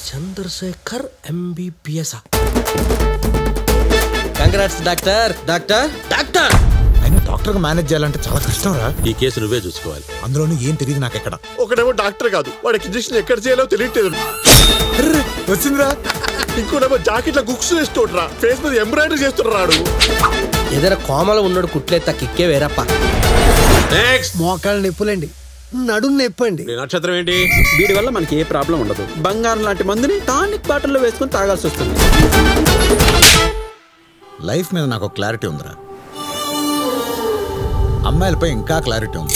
Chandrasekhar MBBS congrats doctor doctor doctor అయినా doctor గా manage చేయాలంటే చాలా కష్టం రా ఈ కేసు నువ్వే చూసుకోవాలి అందులోనూ ఏం తెలియదు నాకు ఎక్కడ ఒకడేమో డాక్టర్ కాదు వాడికి ఇంజక్షన్ ఎక్కడ చేయాలో తెలియట్లేదు అర్రే, వచ్చిందిరా ఇంకోటేమో జాకెట్ల గుక్స్ వేస్తుండ్రా ఫేస్ మీద ఎంబ్రాయిడరీ చేస్తున్నాడు ఏదైనా కోమలో ఉన్నాడు కుట్లేత కిక్కే వేరప్ప మోకాళ్ళ నొప్పులండి నడుము నొప్పండి నీ నక్షత్రం ఏంటి వీడి వల్ల మనకి ఏ ప్రాబ్లం ఉండదు బంగారం లాంటి మందుని టానిక్ బాటిల్లో వేసుకొని తాగాల్సి వస్తుంది లైఫ్ మీద నాకు క్లారిటీ ఉందిరా అమ్మాయిలపై ఇంకా క్లారిటీ ఉంది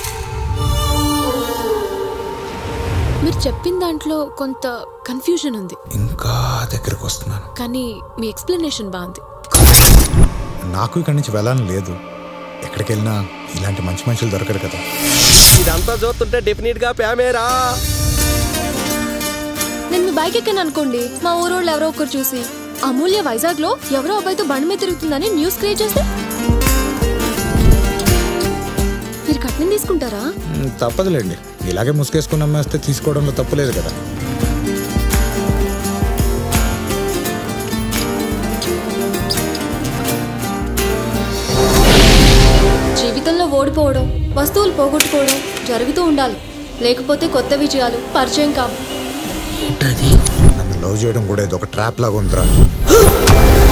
మీరు చెప్పిన దాంట్లో కొంత కన్ఫ్యూజన్ ఉంది ఇంకా దగ్గరకు వస్తున్నాను కానీ మీ ఎక్స్ప్లెనేషన్ బాగుంది నాకు ఇక్కడి నుంచి వెళ్ళాలని లేదు ఎక్కడికి వెళ్ళినా ఇలాంటి మంచి మనుషులు దొరకరు కదా ఇదంతా చూస్తుంటే డెఫినెట్ గా ప్యామేరా నేను మీ బైక్ ఎక్కాను అనుకోండి మా ఊరోళ్ళు ఎవరో ఒకరు చూసి అమూల్య వైజాగ్ లో ఎవరో అబ్బాయితో బండి మీద తిరుగుతుందని న్యూస్ క్రియేట్ చేస్తే మీరు కట్నం తీసుకుంటారా మ్, తప్పదులేండి ఇలాగే ముసుగేసుకుని అమ్మేస్తే తీసుకోవడంలో తప్పులేదు కదా జీవితంలో ఓడిపోవడం వస్తువులు పోగొట్టుకోవడం జరుగుతూ ఉండాలి లేకపోతే కొత్త విజయాలు పరిచయం కావు నన్ను లవ్ చేయడం కూడా ఇది ఒక ట్రాప్ లాగా ఉందిరా